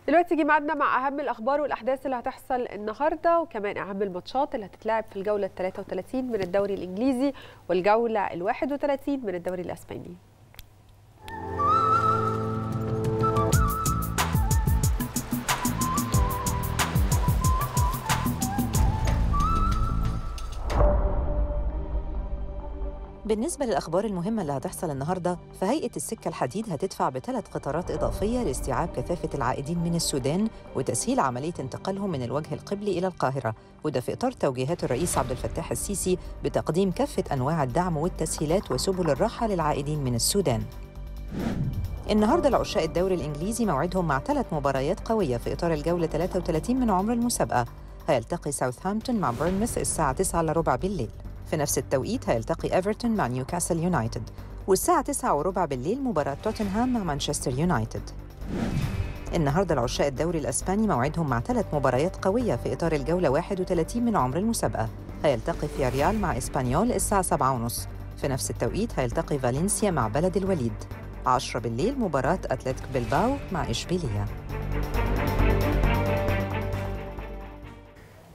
دلوقتي جه ميعادنا مع اهم الاخبار والاحداث اللي هتحصل النهارده وكمان اهم الماتشات اللي هتتلعب في الجوله ال 33 من الدوري الانجليزي والجوله ال 31 من الدوري الاسباني. بالنسبة للأخبار المهمة اللي هتحصل النهاردة فهيئة السكة الحديد هتدفع بثلاث قطارات إضافية لاستيعاب كثافة العائدين من السودان وتسهيل عملية انتقالهم من الوجه القبلي إلى القاهرة وده في إطار توجيهات الرئيس عبد الفتاح السيسي بتقديم كافة أنواع الدعم والتسهيلات وسبل الراحة للعائدين من السودان النهارده العشاق الدوري الانجليزي موعدهم مع ثلاث مباريات قويه في اطار الجوله 33 من عمر المسابقه هيلتقي ساوثهامبتون مع بورنموث الساعه 9 الا ربع بالليل في نفس التوقيت هيلتقي ايفرتون مع نيوكاسل يونايتد والساعة 9 وربع بالليل مباراة توتنهام مع مانشستر يونايتد النهارده العشاق الدوري الاسباني موعدهم مع ثلاث مباريات قويه في اطار الجوله 31 من عمر المسابقه هيلتقي في ريال مع اسبانيول الساعه 7:30 في نفس التوقيت هيلتقي فالنسيا مع بلد الوليد 10 بالليل مباراه اتلتيك بلباو مع اشبيليه